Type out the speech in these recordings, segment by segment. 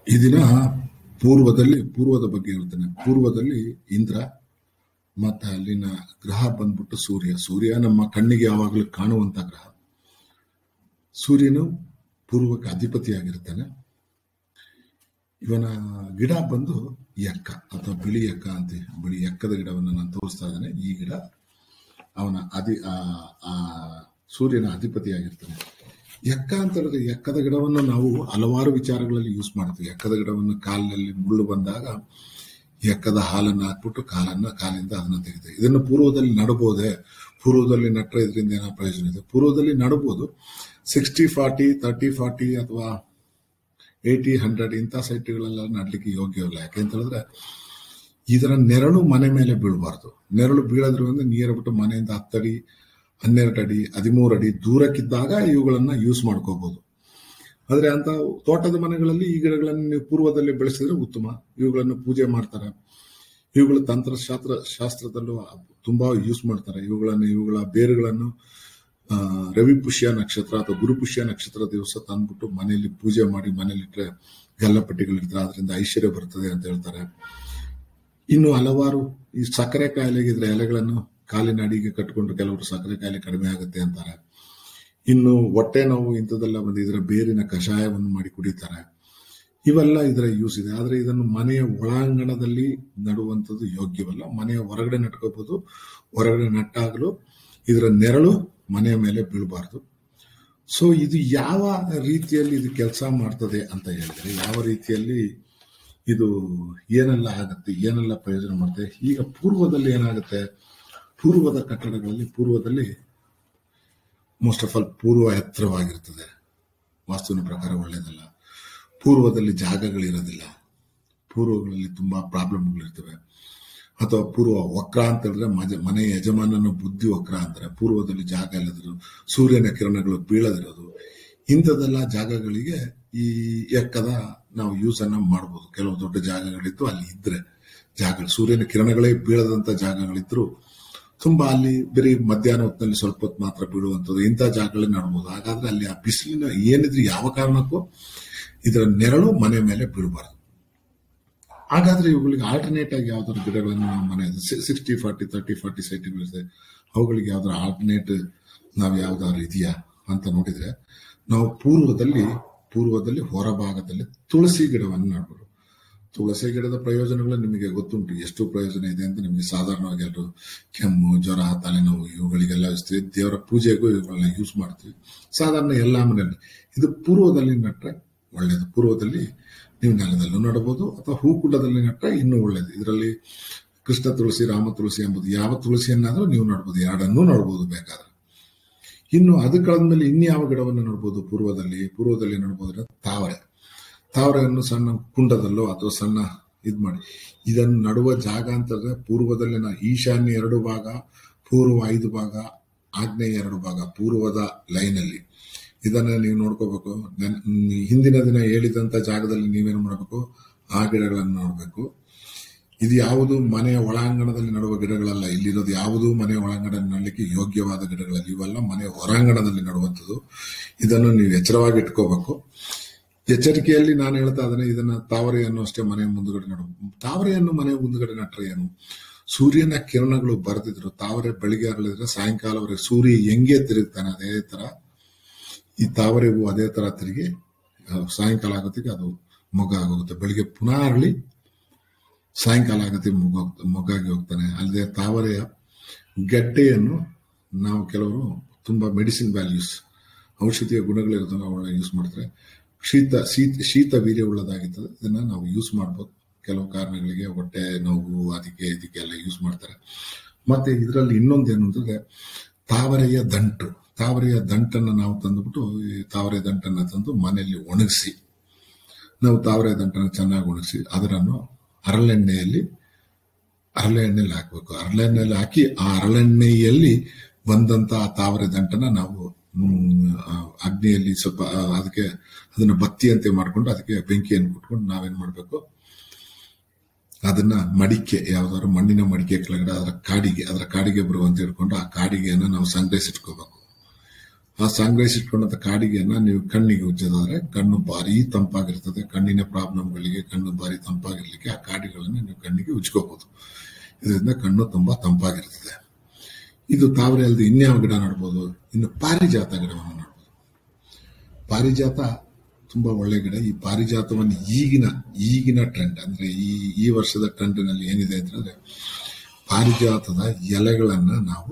ಈ ದಿನ ಪೂರ್ವದಲ್ಲಿ ಪೂರ್ವದ ಬಗ್ಗೆ ಹೇಳ್ತೇನೆ ಪೂರ್ವದಲ್ಲಿ ಇಂದ್ರ ಮತ್ತೆ ಅಲ್ಲಿನ ಗ್ರಹ ಬಂದ್ಬಿಟ್ಟು ಸೂರ್ಯ ಸೂರ್ಯ ನಮ್ಮ ಕಣ್ಣಿಗೆ ಯಾವಾಗಲೂ ಕಾಣುವಂತ ಗ್ರಹ ಸೂರ್ಯನು ಪೂರ್ವಕ್ಕೆ ಅಧಿಪತಿಯಾಗಿರ್ತಾನೆ ಇವನ ಗಿಡ ಬಂದು ಎಕ್ಕ ಅಥವಾ ಬಿಳಿ ಎಕ್ಕ ಅಂತ ಬಿಳಿ ಎಕ್ಕದ ಗಿಡವನ್ನು ನಾನು ತೋರಿಸ್ತಾ ಇದ್ದೇನೆ ಈ ಗಿಡ ಅವನ ಅಧಿ ಆ ಆ ಸೂರ್ಯನ ಅಧಿಪತಿಯಾಗಿರ್ತಾನೆ ಎಕ್ಕ ಅಂತ ಹೇಳಿದ್ರೆ ಎಕ್ಕದ ಗಿಡವನ್ನು ನಾವು ಹಲವಾರು ವಿಚಾರಗಳಲ್ಲಿ ಯೂಸ್ ಮಾಡ್ತೀವಿ ಎಕ್ಕದ ಗಿಡವನ್ನು ಕಾಲಿನಲ್ಲಿ ಮುಳ್ಳು ಬಂದಾಗ ಎಕ್ಕದ ಹಾಲನ್ನು ಹಾಕ್ಬಿಟ್ಟು ಕಾಲನ್ನ ಕಾಲಿಂದ ಅದನ್ನ ತೆಗಿತೀವಿ ಇದನ್ನು ಪೂರ್ವದಲ್ಲಿ ನಡಬಹುದೇ ಪೂರ್ವದಲ್ಲಿ ನಟ್ರೆ ಇದರಿಂದ ಏನೋ ಪ್ರಯೋಜನ ಇದೆ ಪೂರ್ವದಲ್ಲಿ ನಡಬಹುದು ಸಿಕ್ಸ್ಟಿ ಫಾರ್ಟಿ ತರ್ಟಿ ಫಾರ್ಟಿ ಅಥವಾ ಏಯ್ಟಿ ಹಂಡ್ರೆಡ್ ಇಂಥ ಸೈಟ್ಗಳೆಲ್ಲ ನಡ್ಲಿಕ್ಕೆ ಯೋಗ್ಯವಿಲ್ಲ ಯಾಕೆ ಅಂತ ಹೇಳಿದ್ರೆ ಇದರ ನೆರಳು ಮನೆ ಮೇಲೆ ಬೀಳಬಾರ್ದು ನೆರಳು ಬೀಳೋದ್ರಿಂದ ನೀರು ಬಿಟ್ಟು ಮನೆಯಿಂದ ಹತ್ತಡಿ ಹನ್ನೆರಡು ಅಡಿ ಹದಿಮೂರು ಅಡಿ ದೂರಕ್ಕಿದ್ದಾಗ ಇವುಗಳನ್ನ ಯೂಸ್ ಮಾಡ್ಕೋಬಹುದು ಆದ್ರೆ ಅಂತ ತೋಟದ ಮನೆಗಳಲ್ಲಿ ಈ ಗಿಡಗಳನ್ನು ನೀವು ಪೂರ್ವದಲ್ಲಿ ಬೆಳೆಸಿದ್ರೆ ಉತ್ತಮ ಇವುಗಳನ್ನು ಪೂಜೆ ಮಾಡ್ತಾರೆ ಇವುಗಳ ತಂತ್ರಶಾಸ್ತ್ರ ಶಾಸ್ತ್ರದಲ್ಲೂ ತುಂಬಾ ಯೂಸ್ ಮಾಡ್ತಾರೆ ಇವುಗಳನ್ನು ಇವುಗಳ ಬೇರುಗಳನ್ನು ಆ, ರವಿ ಪುಷ್ಯ ನಕ್ಷತ್ರ ಅಥವಾ ಗುರು ಪುಷ್ಯ ನಕ್ಷತ್ರ ದಿವಸ ತಂದ್ಬಿಟ್ಟು ಮನೆಯಲ್ಲಿ ಪೂಜೆ ಮಾಡಿ ಮನೆಯಲ್ಲಿಟ್ರೆ ಗಲ್ಲಪಟ್ಟಿಗಳಿರ್ತಾರೆ ಅದರಿಂದ ಐಶ್ವರ್ಯ ಬರ್ತದೆ ಅಂತ ಹೇಳ್ತಾರೆ ಇನ್ನು ಹಲವಾರು ಈ ಸಕ್ಕರೆ ಕಾಯಿಲೆಗೆ ಇದ್ರ ಎಲೆಗಳನ್ನು ಕಾಲಿನ ಅಡಿಗೆ ಕಟ್ಕೊಂಡ್ರೆ ಕೆಲವರು ಸಕ್ಕರೆ ಕಾಯಿಲೆ ಕಡಿಮೆ ಆಗುತ್ತೆ ಅಂತಾರೆ ಇನ್ನು ಹೊಟ್ಟೆ ನೋವು ಇಂಥದ್ದೆಲ್ಲ ಬಂದು ಇದರ ಬೇರಿನ ಕಷಾಯವನ್ನು ಮಾಡಿ ಕುಡಿತಾರೆ ಇವೆಲ್ಲ ಇದರ ಯೂಸ್ ಇದೆ ಆದ್ರೆ ಇದನ್ನು ಮನೆಯ ಒಳಾಂಗಣದಲ್ಲಿ ನಡುವಂಥದ್ದು ಯೋಗ್ಯವಲ್ಲ ಮನೆಯ ಹೊರಗಡೆ ನಟ್ಕೋಬಹುದು ಹೊರಗಡೆ ನಟ್ಟಾಗಲು ಇದರ ನೆರಳು ಮನೆಯ ಮೇಲೆ ಬೀಳಬಾರ್ದು ಸೊ ಇದು ಯಾವ ರೀತಿಯಲ್ಲಿ ಇದು ಕೆಲಸ ಮಾಡ್ತದೆ ಅಂತ ಹೇಳಿದ್ರೆ ಯಾವ ರೀತಿಯಲ್ಲಿ ಇದು ಏನೆಲ್ಲ ಆಗುತ್ತೆ ಏನೆಲ್ಲ ಪ್ರಯೋಜನ ಮಾಡುತ್ತೆ ಈಗ ಪೂರ್ವದಲ್ಲಿ ಏನಾಗುತ್ತೆ ಪೂರ್ವದ ಕಟ್ಟಡಗಳಲ್ಲಿ ಪೂರ್ವದಲ್ಲಿ ಮೋಸ್ಟ್ ಆಫ್ ಆಲ್ ಪೂರ್ವ ಎತ್ತರವಾಗಿರ್ತದೆ ವಾಸ್ತುವಿನ ಪ್ರಕಾರ ಒಳ್ಳೆಯದಲ್ಲ ಪೂರ್ವದಲ್ಲಿ ಜಾಗಗಳಿರೋದಿಲ್ಲ ಪೂರ್ವಗಳಲ್ಲಿ ತುಂಬಾ ಪ್ರಾಬ್ಲಮ್ಗಳಿರ್ತವೆ ಅಥವಾ ಪೂರ್ವ ವಕ್ರ ಅಂತ ಹೇಳಿದ್ರೆ ಮಜ ಮನೆ ಯಜಮಾನನ ಬುದ್ಧಿ ವಕ್ರ ಅಂತಾರೆ ಪೂರ್ವದಲ್ಲಿ ಜಾಗ ಇಲ್ಲದ್ರು ಸೂರ್ಯನ ಕಿರಣಗಳು ಬೀಳದಿರೋದು ಇಂಥದೆಲ್ಲ ಜಾಗಗಳಿಗೆ ಈ ಎಕ್ಕದ ನಾವು ಯೂಸ್ ಅನ್ನ ಮಾಡಬಹುದು ಕೆಲವು ದೊಡ್ಡ ಜಾಗಗಳಿದ್ದು ಅಲ್ಲಿ ಇದ್ರೆ ಜಾಗ ಸೂರ್ಯನ ಕಿರಣಗಳೇ ಬೀಳದಂತ ಜಾಗಗಳಿದ್ರು ತುಂಬಾ ಅಲ್ಲಿ ಬರೀ ಮಧ್ಯಾಹ್ನ ಹೊತ್ತಿನಲ್ಲಿ ಸ್ವಲ್ಪ ಹೊತ್ತು ಮಾತ್ರ ಬೀಳುವಂಥದ್ದು ಇಂಥ ಜಾಗಗಳಲ್ಲಿ ನಡ್ಬೋದು ಹಾಗಾದ್ರೆ ಅಲ್ಲಿ ಆ ಬಿಸಿಲಿನ ಏನಿದ್ರು ಯಾವ ಕಾರಣಕ್ಕೂ ಇದರ ನೆರಳು ಮನೆ ಮೇಲೆ ಬೀಳಬಾರದು ಹಾಗಾದ್ರೆ ಇವುಗಳಿಗೆ ಆಲ್ಟರ್ನೇಟ್ ಆಗಿ ಯಾವ್ದಾದ್ರು ಗಿಡಗಳನ್ನು ನಾವು ಮನೆ ಸಿಕ್ಸ್ಟಿ ಫಾರ್ಟಿ ತರ್ಟಿ ಫಾರ್ಟಿ ಸೈಟ್ಗಳಿದೆ ಅವುಗಳಿಗೆ ಯಾವ್ದಾದ್ರು ಆಲ್ಟರ್ನೇಟ್ ನಾವು ಯಾವ್ದಾದ್ರು ಇದೆಯಾ ಅಂತ ನೋಡಿದ್ರೆ ನಾವು ಪೂರ್ವದಲ್ಲಿ ಪೂರ್ವದಲ್ಲಿ ಹೊರಭಾಗದಲ್ಲಿ ತುಳಸಿ ಗಿಡವನ್ನು ನಡ್ಬೋದು ತುಳಸಿ ಗಿಡದ ಪ್ರಯೋಜನಗಳು ನಿಮಗೆ ಗೊತ್ತುಂಟು ಎಷ್ಟು ಪ್ರಯೋಜನ ಇದೆ ಅಂತ ನಿಮಗೆ ಸಾಧಾರಣವಾಗಿ ಎಲ್ಲರೂ ಕೆಮ್ಮು ಜ್ವರ ತಲೆನೋವು ಇವುಗಳಿಗೆಲ್ಲ ಇರ್ತೀವಿ ದೇವರ ಪೂಜೆಗೂ ಇವುಗಳನ್ನ ಯೂಸ್ ಮಾಡ್ತೀವಿ ಸಾಧಾರಣ ಎಲ್ಲಾ ಮನೆಯಲ್ಲಿ ಇದು ಪೂರ್ವದಲ್ಲಿ ನಟ್ರೆ ಒಳ್ಳೆಯದು ಪೂರ್ವದಲ್ಲಿ ನೀವು ನೆಲದಲ್ಲೂ ನಡಬಹುದು ಅಥವಾ ಹೂಕುಂಡದಲ್ಲಿ ನಟ್ರೆ ಇನ್ನೂ ಒಳ್ಳೆಯದು ಇದರಲ್ಲಿ ಕೃಷ್ಣ ತುಳಸಿ ರಾಮ ತುಳಸಿ ಎಂಬುದು ಯಾವ ತುಳಸಿಯನ್ನಾದ್ರೂ ನೀವು ನಡ್ಬೋದು ಎರಡನ್ನೂ ನಡ್ಬೋದು ಬೇಕಾದ್ರೆ ಇನ್ನು ಅದು ಕಳೆದ್ಮೇಲೆ ಇನ್ಯಾವ ಗಿಡವನ್ನು ನಡ್ಬೋದು ಪೂರ್ವದಲ್ಲಿ ಪೂರ್ವದಲ್ಲಿ ನಡ್ಬೋದು ತಾವರೆ ತಾವರೆಯನ್ನು ಸಣ್ಣ ಕುಂಡದಲ್ಲೋ ಅಥವಾ ಸಣ್ಣ ಇದ್ ಮಾಡಿ ಇದನ್ನು ನಡುವ ಜಾಗ ಅಂತಂದ್ರೆ ಪೂರ್ವದಲ್ಲಿ ನಾ ಈಶಾನ್ಯ ಎರಡು ಭಾಗ ಪೂರ್ವ ಐದು ಭಾಗ ಆಗ್ನೇಯ ಎರಡು ಭಾಗ ಪೂರ್ವದ ಲೈನಲ್ಲಿ ಇದನ್ನ ನೀವು ನೋಡ್ಕೋಬೇಕು ನನ್- ಮ್, ಹಿಂದಿನ ದಿನ ಹೇಳಿದಂತ ಜಾಗದಲ್ಲಿ ನೀವೇನು ಮಾಡಬೇಕು ಆ ಗಿಡಗಳನ್ನು ನೋಡಬೇಕು ಇದು ಯಾವುದು ಮನೆಯ ಒಳಾಂಗಣದಲ್ಲಿ ನಡುವ ಗಿಡಗಳಲ್ಲ ಇಲ್ಲಿರೋದು ಯಾವುದು ಮನೆಯ ಒಳಾಂಗಣ ನಡಲಿಕ್ಕೆ ಯೋಗ್ಯವಾದ ಗಿಡಗಳಲ್ಲಿ ಇವೆಲ್ಲ ಮನೆಯ ಹೊರಾಂಗಣದಲ್ಲಿ ನಡುವಂಥದ್ದು ಇದನ್ನು ನೀವು ಎಚ್ಚರವಾಗಿ ಇಟ್ಕೋಬೇಕು ಎಚ್ಚರಿಕೆಯಲ್ಲಿ ನಾನು ಹೇಳ್ತಾ ಇದ್ದೇನೆ ಇದನ್ನ ತಾವರೆಯನ್ನು ಅಷ್ಟೇ ಮನೆ ಮುಂದುಗಡೆ ನಡು ತಾವರೆಯನ್ನು ಮನೆ ಮುಂದುಗಡೆ ನಟ್ರೆ ಏನು ಸೂರ್ಯನ ಕಿರಣಗಳು ಬರೆದಿದ್ರು ತಾವರೆ ಬೆಳಿಗ್ಗೆ ಅರಳಿದ್ರೆ ಸಾಯಂಕಾಲವರೆಗೆ ಸೂರ್ಯ ಹೆಂಗೆ ತಿರುಗ್ತಾನೆ ಅದೇ ತರ ಈ ತಾವರೆ ಹೂವು ಅದೇ ತರ ತಿರುಗಿ ಆ, ಸಾಯಂಕಾಲ ಆಗೋತ್ತಿಗೆ ಅದು ಮೊಗ್ಗ ಆಗೋಗುತ್ತೆ ಬೆಳಿಗ್ಗೆ ಪುನಃ ಅರಳಿ ಸಾಯಂಕಾಲ ಆಗುತ್ತೆ ಮೊಗ್ಗ ಮೊಗ್ಗಾಗಿ ಹೋಗ್ತಾನೆ ಅಲ್ಲದೆ ತಾವರೆಯ ಗೆಡ್ಡೆಯನ್ನು ನಾವು ಕೆಲವರು ತುಂಬಾ ಮೆಡಿಸಿನ್ ವ್ಯಾಲ್ಯೂಸ್ ಔಷಧಿಯ ಗುಣಗಳಿರೋದನ್ನ ಅವಳ ಯೂಸ್ ಮಾಡ್ತಾರೆ ಶೀತ ಶೀತ ಶೀತ ವೀರ್ಯವುಳ್ಳದಾಗಿರ್ತದೆ ಇದನ್ನ ನಾವು ಯೂಸ್ ಮಾಡ್ಬೋದು ಕೆಲವು ಕಾರಣಗಳಿಗೆ ಹೊಟ್ಟೆ ನೋವು ಅದಕ್ಕೆ ಇದಕ್ಕೆ ಎಲ್ಲ ಯೂಸ್ ಮಾಡ್ತಾರೆ ಮತ್ತೆ ಇದರಲ್ಲಿ ಇನ್ನೊಂದು ಏನು ಅಂತಂದ್ರೆ ತಾವರೆಯ ದಂಟು ತಾವರೆಯ ದಂಟನ್ನು ನಾವು ತಂದುಬಿಟ್ಟು ಈ ತಾವರೆ ದಂಟನ್ನು ತಂದು ಮನೆಯಲ್ಲಿ ಒಣಗಿಸಿ ನಾವು ತಾವರೆ ದಂಟನ್ನು ಚೆನ್ನಾಗಿ ಒಣಗಿಸಿ ಅದರನ್ನು ಹರಳೆಣ್ಣೆಯಲ್ಲಿ ಹರಳೆ ಎಣ್ಣೆಯಲ್ಲಿ ಹಾಕಬೇಕು ಹರಳೆಣ್ಣೆಯಲ್ಲಿ ಹಾಕಿ ಆ ಹರಳೆಣ್ಣೆಯಲ್ಲಿ ಬಂದಂತ ಆ ತಾವರೆ ದಂಟನ ನಾವು ಹ್ಮ್, ಆ, ಅಗ್ನಿಯಲ್ಲಿ ಸ್ವಲ್ಪ ಆ, ಅದಕ್ಕೆ ಅದನ್ನ ಬತ್ತಿಯಂತೆ ಮಾಡ್ಕೊಂಡು ಅದಕ್ಕೆ ಬೆಂಕಿಯನ್ನು ಕೊಟ್ಕೊಂಡು ನಾವೇನ್ ಮಾಡ್ಬೇಕು ಅದನ್ನ ಮಡಿಕೆ ಯಾವ್ದಾದ್ರು ಮಣ್ಣಿನ ಮಡಿಕೆ ಕೆಳಗಡೆ ಅದರ ಕಾಡಿಗೆ ಅದರ ಕಾಡಿಗೆ ಬರುವಂತ ಹಿಡ್ಕೊಂಡು ಆ ಕಾಡಿಗೆಯನ್ನು ನಾವು ಸಂಗ್ರಹಿಸಿಟ್ಕೋಬೇಕು ಆ ಸಂಗ್ರಹಿಸಿಟ್ಕೊಂಡಂತ ಕಾಡಿಗೆಯನ್ನ ನೀವು ಕಣ್ಣಿಗೆ ಉಜ್ಜೋದಾದ್ರೆ ಕಣ್ಣು ಭಾರಿ ತಂಪಾಗಿರ್ತದೆ ಕಣ್ಣಿನ ಪ್ರಾಬ್ಲಮ್ಗಳಿಗೆ ಕಣ್ಣು ಭಾರಿ ತಂಪಾಗಿರ್ಲಿಕ್ಕೆ ಆ ಕಾಡಿಗಳನ್ನು ನೀವು ಕಣ್ಣಿಗೆ ಉಜ್ಕೋಬಹುದು ಇದರಿಂದ ಕಣ್ಣು ತುಂಬಾ ತಂಪಾಗಿರ್ತದೆ ಇದು ತಾವರೆ ಅಲ್ಲದೆ ಇನ್ಯಾವ ಗಿಡ ನಡ್ಬೋದು ಇನ್ನು ಪಾರಿಜಾತ ಗಿಡವನ್ನು ನಡ್ಬೋದು ಪಾರಿಜಾತ ತುಂಬಾ ಒಳ್ಳೆ ಗಿಡ ಈ ಪಾರಿಜಾತವನ್ನು ಈಗಿನ ಈಗಿನ ಟ್ರೆಂಡ್ ಅಂದ್ರೆ ಈ ಈ ವರ್ಷದ ಟ್ರೆಂಡ್ನಲ್ಲಿ ಏನಿದೆ ಅಂತಂದ್ರೆ ಪಾರಿಜಾತದ ಎಲೆಗಳನ್ನ ನಾವು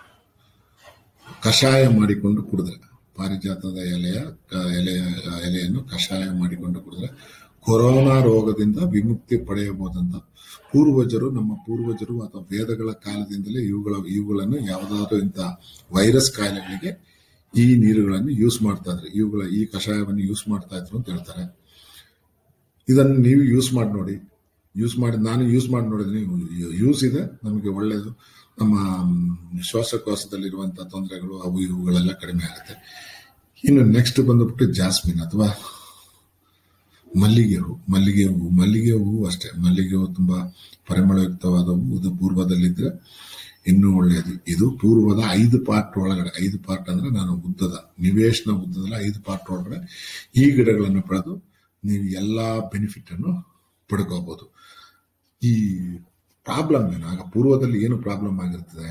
ಕಷಾಯ ಮಾಡಿಕೊಂಡು ಕುಡಿದ್ರೆ ಪಾರಿಜಾತದ ಎಲೆಯ ಕ- ಎಲೆಯ ಎಲೆಯನ್ನು ಕಷಾಯ ಮಾಡಿಕೊಂಡು ಕುಡಿದ್ರೆ ಕೊರೋನಾ ರೋಗದಿಂದ ವಿಮುಕ್ತಿ ಪಡೆಯಬಹುದಂತ ಪೂರ್ವಜರು ನಮ್ಮ ಪೂರ್ವಜರು ಅಥವಾ ವೇದಗಳ ಕಾಲದಿಂದಲೇ ಇವುಗಳ ಇವುಗಳನ್ನು ಯಾವುದಾದ್ರೂ ಇಂಥ ವೈರಸ್ ಕಾಯಿಲೆಗಳಿಗೆ ಈ ನೀರುಗಳನ್ನು ಯೂಸ್ ಮಾಡ್ತಾ ಇದ್ರು ಇವುಗಳ ಈ ಕಷಾಯವನ್ನು ಯೂಸ್ ಮಾಡ್ತಾ ಇದ್ರು ಅಂತ ಹೇಳ್ತಾರೆ ಇದನ್ನು ನೀವು ಯೂಸ್ ಮಾಡಿ ನೋಡಿ ಯೂಸ್ ಮಾಡಿ ನಾನು ಯೂಸ್ ಮಾಡಿ ನೋಡಿದ್ದೀನಿ ಯೂಸ್ ಇದೆ ನಮಗೆ ಒಳ್ಳೆಯದು ನಮ್ಮ ಮ್, ಶ್ವಾಸಕೋಶದಲ್ಲಿರುವಂತಹ ತೊಂದರೆಗಳು ಅವು ಇವುಗಳೆಲ್ಲ ಕಡಿಮೆ ಆಗುತ್ತೆ ಇನ್ನು ನೆಕ್ಸ್ಟ್ ಬಂದ್ಬಿಟ್ಟು ಜಾಸ್ಮಿನ್ ಅಥವಾ ಮಲ್ಲಿಗೆ ಹೂ ಮಲ್ಲಿಗೆ ಹೂವು ಮಲ್ಲಿಗೆ ಹೂವು ಅಷ್ಟೇ ಮಲ್ಲಿಗೆ ಹೂವು ತುಂಬಾ ಪರಿಮಳಯುಕ್ತವಾದ ಹೂವು ಇದು ಪೂರ್ವದಲ್ಲಿದ್ರೆ ಇನ್ನೂ ಒಳ್ಳೆಯದು ಇದು ಪೂರ್ವದ ಐದು ಪಾರ್ಟ್ ಒಳಗಡೆ ಐದು ಪಾರ್ಟ್ ಅಂದ್ರೆ ನಾನು ಉದ್ದದ ನಿವೇಶನ ಉದ್ದದಲ್ಲಿ ಐದು ಪಾರ್ಟ್ ಒಳಗಡೆ ಈ ಗಿಡಗಳನ್ನು ಬೆಳೆದು ನೀವು ಎಲ್ಲಾ ಬೆನಿಫಿಟ್ ಅನ್ನು ಪಡ್ಕೋಬಹುದು ಈ ಪ್ರಾಬ್ಲಮ್ ಏನು ಆಗ ಪೂರ್ವದಲ್ಲಿ ಏನು ಪ್ರಾಬ್ಲಮ್ ಆಗಿರ್ತದೆ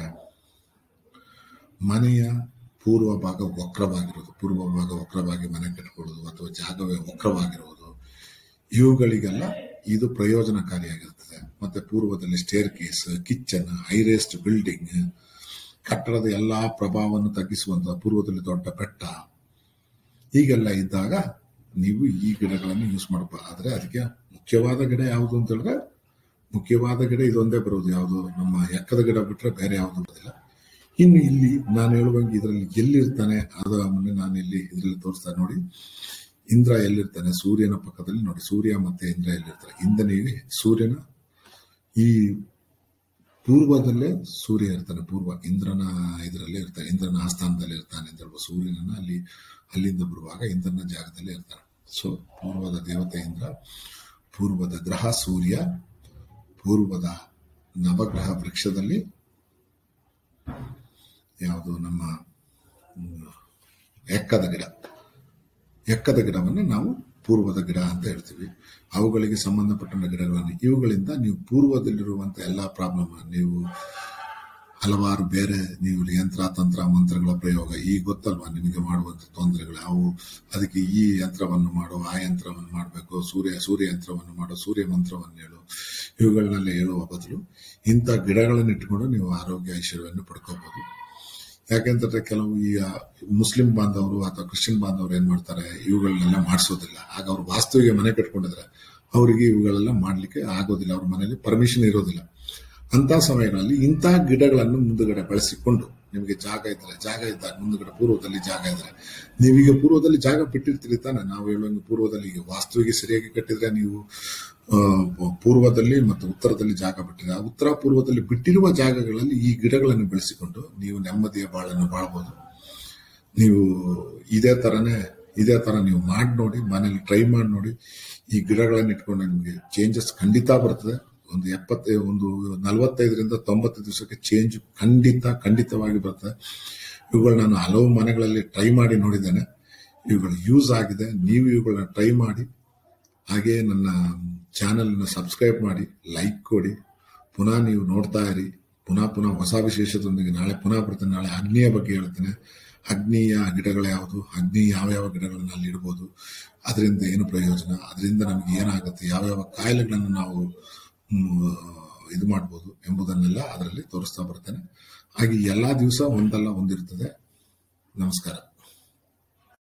ಮನೆಯ ಪೂರ್ವ ಭಾಗ ವಕ್ರವಾಗಿರೋದು ಪೂರ್ವ ಭಾಗ ವಕ್ರವಾಗಿ ಮನೆ ಕಟ್ಕೊಳ್ಳೋದು ಅಥವಾ ಜಾಗವೇ ವಕ್ರವಾಗಿರುವುದು ಇವುಗಳಿಗೆಲ್ಲ ಇದು ಪ್ರಯೋಜನಕಾರಿಯಾಗಿರ್ತದೆ ಮತ್ತೆ ಪೂರ್ವದಲ್ಲಿ staircase kitchen highest building ಕಟ್ಟಡದ ಎಲ್ಲಾ ಪ್ರಭಾವವನ್ನು ತಗ್ಗಿಸುವಂತಹ ಪೂರ್ವದಲ್ಲಿ ದೊಡ್ಡ ಬೆಟ್ಟ ಹೀಗೆಲ್ಲ ಇದ್ದಾಗ ನೀವು ಈ ಗಿಡಗಳನ್ನು ಯೂಸ್ ಮಾಡಬಹುದು ಆದ್ರೆ ಅದಕ್ಕೆ ಮುಖ್ಯವಾದ ಗಿಡ ಯಾವುದು ಅಂತ ಹೇಳಿದ್ರೆ ಮುಖ್ಯವಾದ ಗಿಡ ಇದೊಂದೇ ಬರೋದು ಯಾವುದು ನಮ್ಮ ಎಕ್ಕದ ಗಿಡ ಬಿಟ್ರೆ ಬೇರೆ ಯಾವುದು ಬರೋದಿಲ್ಲ ಇನ್ನು ಇಲ್ಲಿ ನಾನು ಹೇಳುವಂಗೆ ಇದರಲ್ಲಿ ಎಲ್ಲಿರ್ತಾನೆ ಅದ ಮೊನ್ನೆ ನಾನು ಇಲ್ಲಿ ಇದರಲ್ಲಿ ತೋರಿಸ್ತಾ ನೋಡಿ ಇಂದ್ರ ಎಲ್ಲಿರ್ತಾನೆ ಸೂರ್ಯನ ಪಕ್ಕದಲ್ಲಿ ನೋಡಿ ಸೂರ್ಯ ಮತ್ತೆ ಇಂದ್ರ ಎಲ್ಲಿರ್ತಾರೆ ಇಂದ್ರನಿಗೆ ಸೂರ್ಯನ ಈ ಪೂರ್ವದಲ್ಲೇ ಸೂರ್ಯ ಇರ್ತಾನೆ ಪೂರ್ವ ಇಂದ್ರನ ಇದರಲ್ಲೇ ಇರ್ತಾನೆ ಇಂದ್ರನ ಆಸ್ಥಾನದಲ್ಲಿ ಇರ್ತಾನೆ ಅಂತ ಹೇಳ್ಬೋದು ಸೂರ್ಯನನ್ನ ಅಲ್ಲಿ ಅಲ್ಲಿಂದ ಬರುವಾಗ ಇಂದ್ರನ ಜಾಗದಲ್ಲೇ ಇರ್ತಾನೆ ಸೊ ಪೂರ್ವದ ದೇವತೆ ಇಂದ್ರ ಪೂರ್ವದ ಗ್ರಹ ಸೂರ್ಯ ಪೂರ್ವದ ನವಗ್ರಹ ವೃಕ್ಷದಲ್ಲಿ ಯಾವುದು ನಮ್ಮ ಹ್ಮ್, ಎಕ್ಕದ ಗಿಡ ಎಕ್ಕದ ಗಿಡವನ್ನು ನಾವು ಪೂರ್ವದ ಗಿಡ ಅಂತ ಹೇಳ್ತೀವಿ ಅವುಗಳಿಗೆ ಸಂಬಂಧಪಟ್ಟ ಗಿಡಗಳನ್ನು ಇವುಗಳಿಂದ ನೀವು ಪೂರ್ವದಲ್ಲಿರುವಂತ ಎಲ್ಲಾ ಪ್ರಾಬ್ಲಮ್ ನೀವು ಹಲವಾರು ಬೇರೆ ನೀವು ಯಂತ್ರ ತಂತ್ರ ಮಂತ್ರಗಳ ಪ್ರಯೋಗ ಈಗ ಗೊತ್ತಲ್ವಾ ನಿಮಗೆ ಮಾಡುವಂತ ತೊಂದರೆಗಳು ಅವು ಅದಕ್ಕೆ ಈ ಯಂತ್ರವನ್ನು ಮಾಡು ಆ ಯಂತ್ರವನ್ನು ಮಾಡಬೇಕು ಸೂರ್ಯ ಸೂರ್ಯ ಯಂತ್ರವನ್ನು ಮಾಡು ಸೂರ್ಯ ಮಂತ್ರವನ್ನು ಹೇಳು ಇವುಗಳನ್ನೆಲ್ಲ ಹೇಳುವ ಬದಲು ಇಂಥ ಗಿಡಗಳನ್ನು ಇಟ್ಕೊಂಡು ನೀವು ಆರೋಗ್ಯ ಐಶ್ವರ್ಯವನ್ನು ಪಡ್ಕೋಬಹುದು ಯಾಕೆಂತಂದ್ರೆ ಕೆಲವು ಈ ಆ, ಮುಸ್ಲಿಂ ಬಾಂಧವರು ಅಥವಾ ಕ್ರಿಶ್ಚಿಯನ್ ಬಾಂಧವರು ಏನ್ ಮಾಡ್ತಾರೆ ಇವುಗಳನ್ನೆಲ್ಲ ಮಾಡಿಸೋದಿಲ್ಲ ಆಗ ಅವ್ರು ವಾಸ್ತುವಿಗೆ ಮನೆ ಕಟ್ಕೊಂಡಿದ್ರೆ ಅವರಿಗೆ ಇವುಗಳೆಲ್ಲ ಮಾಡ್ಲಿಕ್ಕೆ ಆಗೋದಿಲ್ಲ ಅವ್ರ ಮನೆಯಲ್ಲಿ ಪರ್ಮಿಷನ್ ಇರೋದಿಲ್ಲ ಅಂತ ಸಮಯಗಳಲ್ಲಿ ಇಂಥ ಗಿಡಗಳನ್ನು ಮುಂದುಗಡೆ ಬೆಳೆಸಿಕೊಂಡು ನಿಮಗೆ ಜಾಗ ಇದ್ರೆ ಜಾಗ ಇದ್ದಾಗ ಮುಂದುಗಡೆ ಪೂರ್ವದಲ್ಲಿ ಜಾಗ ಇದ್ರೆ ನೀವೀಗ ಪೂರ್ವದಲ್ಲಿ ಜಾಗ ಬಿಟ್ಟಿರ್ತೀರಿ ತಾನೆ ನಾವು ಹೇಳುವಂಗೆ ಪೂರ್ವದಲ್ಲಿ ಈಗ ವಾಸ್ತುವಿಗೆ ಸರಿಯಾಗಿ ಕಟ್ಟಿದ್ರೆ ನೀವು ಆ, ಪೂರ್ವದಲ್ಲಿ ಮತ್ತು ಉತ್ತರದಲ್ಲಿ ಜಾಗ ಬಿಟ್ಟಿದೆ ಆ ಉತ್ತರ ಪೂರ್ವದಲ್ಲಿ ಬಿಟ್ಟಿರುವ ಜಾಗಗಳಲ್ಲಿ ಈ ಗಿಡಗಳನ್ನು ಬೆಳೆಸಿಕೊಂಡು ನೀವು ನೆಮ್ಮದಿಯ ಬಾಳನ್ನು ಬಾಳ್ಬೋದು ನೀವು ಇದೇ ತರನೇ ಇದೇ ತರ ನೀವು ಮಾಡಿ ನೋಡಿ ಮನೇಲಿ ಟ್ರೈ ಮಾಡಿ ನೋಡಿ ಈ ಗಿಡಗಳನ್ನು ಇಟ್ಕೊಂಡು ನಿಮಗೆ ಚೇಂಜಸ್ ಖಂಡಿತ ಬರ್ತದೆ ಒಂದು ಎಪ್ಪತ್ತೈ ಒಂದು ನಲವತ್ತೈದರಿಂದ ತೊಂಬತ್ತು ದಿವಸಕ್ಕೆ ಚೇಂಜ್ ಖಂಡಿತ ಖಂಡಿತವಾಗಿ ಬರ್ತದೆ ಇವುಗಳು ನಾನು ಹಲವು ಮನೆಗಳಲ್ಲಿ ಟ್ರೈ ಮಾಡಿ ನೋಡಿದ್ದೇನೆ ಇವುಗಳು ಯೂಸ್ ಆಗಿದೆ ನೀವು ಇವುಗಳನ್ನ ಟ್ರೈ ಮಾಡಿ ಹಾಗೆ ನನ್ನ ಚಾನೆಲ್ನ ಸಬ್ಸ್ಕ್ರೈಬ್ ಮಾಡಿ ಲೈಕ್ ಕೊಡಿ ಪುನಃ ನೀವು ನೋಡ್ತಾ ಇರಿ ಪುನಃ ಪುನಃ ಹೊಸ ವಿಶೇಷದೊಂದಿಗೆ ನಾಳೆ ಪುನಃ ಬರ್ತೇನೆ ನಾಳೆ ಅಗ್ನಿಯ ಬಗ್ಗೆ ಹೇಳ್ತೇನೆ ಅಗ್ನಿಯ ಗಿಡಗಳು ಯಾವುದು ಅಗ್ನಿ ಯಾವ ಯಾವ ಗಿಡಗಳನ್ನ ಅಲ್ಲಿ ಇಡ್ಬೋದು ಅದರಿಂದ ಏನು ಪ್ರಯೋಜನ ಅದರಿಂದ ನಮಗೆ ಏನಾಗುತ್ತೆ ಯಾವ ಯಾವ ಕಾಯಿಲೆಗಳನ್ನು ನಾವು ಮ್, ಇದು ಮಾಡ್ಬೋದು ಎಂಬುದನ್ನೆಲ್ಲ ಅದರಲ್ಲಿ ತೋರಿಸ್ತಾ ಬರ್ತೇನೆ ಹಾಗೆ ಎಲ್ಲಾ ದಿವಸ ಒಂದಲ್ಲ ಒಂದಿರ್ತದೆ ನಮಸ್ಕಾರ